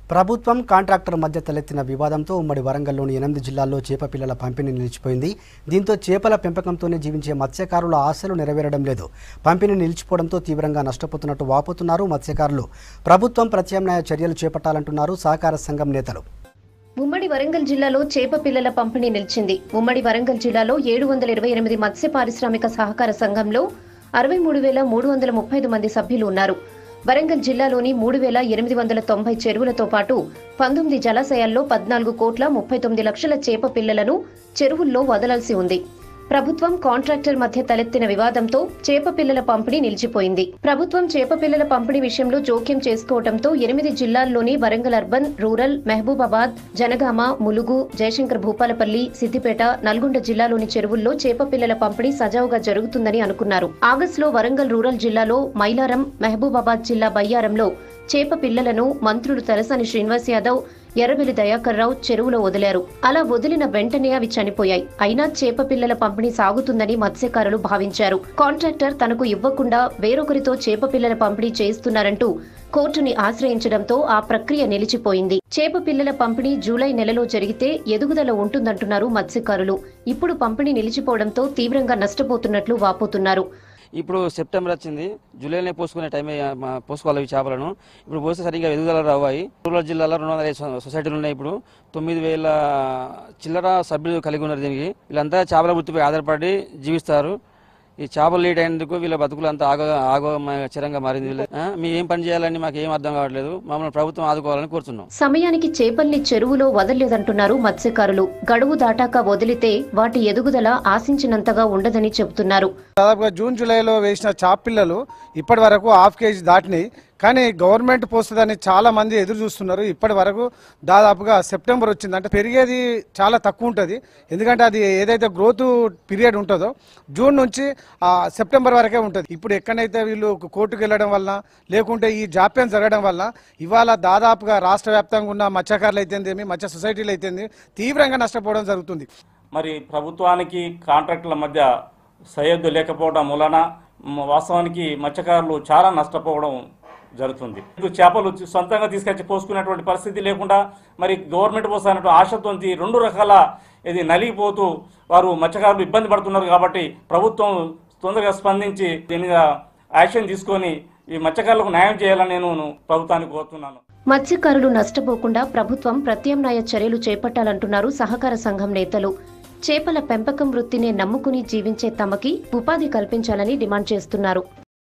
ప్రభుత్వం కాంట్రాక్టర్ మధ్య తలెత్తిన వివాదంతో ఉమ్మడి వరంగల్లోని ఎనిమిది జిల్లాల్లో చేప పిల్లల పంపిణీ నిలిచిపోయింది దీంతో చేపల పెంపకంతోనే జీవించే మత్స్యకారుల ఆశలు నెరవేరడం లేదు పంపిణీ నిలిచిపోవడంతో తీవ్రంగా నష్టపోతున్నట్టు వాపోతున్నారు మత్స్యకారులు ప్రభుత్వం ప్రత్యామ్నాయ చర్యలు చేపట్టాలంటున్నారు సహకార సంఘం నేతలు ఉమ్మడి వరంగల్ జిల్లాలో చేప పిల్లల పంపిణీ నిలిచింది ఉమ్మడి వరంగల్ జిల్లాలో ఏడు వందల ఇరవై ఎనిమిది మత్స్య పారిశ్రామిక సహకార సంఘంలో అరవై మూడు వేల మూడు వందల ముప్పై ఐదు మంది సభ్యులు ఉన్నారు వరంగల్ జిల్లాలోని మూడు వేల ఎనిమిది వందల తొంభై చెరువులతో పాటు పంతొమ్మిది జలాశయాల్లో పద్నాలుగు కోట్ల ముప్పై తొమ్మిది లక్షల చేప పిల్లలను చెరువుల్లో వదలాల్సి ఉంది ప్రభుత్వం కాంట్రాక్టర్ మధ్య తలెత్తిన వివాదంతో చేప పిల్లల పంపిణీ నిలిచిపోయింది ప్రభుత్వం చేప పిల్లల పంపిణీ విషయంలో జోక్యం చేసుకోవడంతో ఎనిమిది జిల్లాల్లోని వరంగల్ అర్బన్ రూరల్ మహబూబాబాద్ జనగామ ములుగు జయశంకర్ భూపాలపల్లి సిద్దిపేట నల్గొండ జిల్లాలోని చెరువుల్లో చేప పిల్లల పంపిణీ సజావుగా జరుగుతుందని అనుకున్నారు ఆగస్టులో వరంగల్ రూరల్ జిల్లాలో మైలారం మహబూబాబాద్ జిల్లా బయ్యారంలో చేప పిల్లలను మంత్రులు తలసాని శ్రీనివాస్ యాదవ్ ఎర్రబెల్లి దయాకర్ రావు చెరువులో వదిలారు అలా వదిలిన వెంటనే అవి చనిపోయాయి అయినా చేప పిల్లల పంపిణీ సాగుతుందని మత్స్యకారులు భావించారు కాంట్రాక్టర్ తనకు ఇవ్వకుండా వేరొకరితో చేప పిల్లల పంపిణీ చేస్తున్నారంటూ కోర్టుని ఆశ్రయించడంతో ఆ ప్రక్రియ నిలిచిపోయింది చేప పిల్లల పంపిణీ జూలై నెలలో జరిగితే ఎదుగుదల ఉంటుందంటున్నారు మత్స్యకారులు ఇప్పుడు పంపిణీ నిలిచిపోవడంతో తీవ్రంగా నష్టపోతున్నట్లు వాపోతున్నారు ఇప్పుడు సెప్టెంబర్ వచ్చింది జూలైలో పోసుకునే టైం పోసుకోవాలి ఈ చేపలను ఇప్పుడు పోస్తే సరిగ్గా ఎదుగుదల రావాయి రూరల్ జిల్లాలో రెండు వందల ఐదు సొ- సొసైటీలు ఉన్నాయి ఇప్పుడు తొమ్మిది వేల చిల్లర సభ్యులు కలిగి ఉన్నారు దీనికి వీళ్ళంతా చేపల వృత్తిపై ఆధారపడి జీవిస్తారు ఈ చేపలు లేట్ అయినందుకు వీళ్ళ బతుకులు అంతా ఆగ ఆగోచరంగా మారింది వీళ్ళ ఆ, మేము ఏం పని చేయాలని మాకు ఏం అర్థం కావట్లేదు మమ్మల్ని ప్రభుత్వం ఆదుకోవాలని కోరుతున్నాం సమయానికి చేపల్ని చెరువులో వదలలేదంటున్నారు మత్స్యకారులు గడువు దాటాక వదిలితే వాటి ఎదుగుదల ఆశించినంతగా ఉండదని చెబుతున్నారు దాదాపుగా జూన్ జూలైలో వేసిన చాప్ పిల్లలు ఇప్పటి వరకు హాఫ్ కేజీ దాటినాయి కానీ గవర్నమెంట్ పోస్తుందని చాలా మంది ఎదురు చూస్తున్నారు ఇప్పటి వరకు దాదాపుగా సెప్టెంబర్ వచ్చింది అంటే పెరిగేది చాలా తక్కువ ఉంటుంది ఎందుకంటే అది ఏదైతే గ్రోత్ పీరియడ్ ఉంటుందో జూన్ నుంచి ఆ, సెప్టెంబర్ వరకే ఉంటుంది ఇప్పుడు ఎక్కడైతే వీళ్ళు కోర్టుకు వెళ్ళడం వల్ల లేకుంటే ఈ జాప్యం జరగడం వల్ల ఇవాళ దాదాపుగా రాష్ట్ర వ్యాప్తంగా ఉన్న మత్స్యకారులు అయితేందేమి మత్స్య సొసైటీలు అయితేంది తీవ్రంగా నష్టపోవడం జరుగుతుంది మరి ప్రభుత్వానికి కాంట్రాక్టుల మధ్య సయోధ్య లేకపోవడం వలన మ- వాస్తవానికి మత్స్యకారులు చాలా నష్టపోవడం జరుగుతుంది ఇప్పుడు చేపలు చి- సొంతంగా తీసుకొచ్చి పోసుకునేటువంటి పరిస్థితి లేకుండా మరి గవర్నమెంట్ పోసానటువంటి ఆశతో రెండు రకాల ఇది నలిగిపోతూ వారు మత్స్యకారులు ఇబ్బంది పడుతున్నారు కాబట్టి ప్రభుత్వం తొందరగా స్పందించి దీని మీద యాక్షన్ తీసుకొని ఈ మత్స్యకారులకు న్యాయం చేయాలని నేను ప్రభుత్వాన్ని కోరుతున్నాను మత్స్యకారులు నష్టపోకుండా ప్రభుత్వం ప్రత్యామ్నాయ చర్యలు చేపట్టాలంటున్నారు సహకార సంఘం నేతలు చేపల పెంపకం వృత్తినే నమ్ముకుని జీవించే తమకి ఉపాధి కల్పించాలని డిమాండ్ చేస్తున్నారు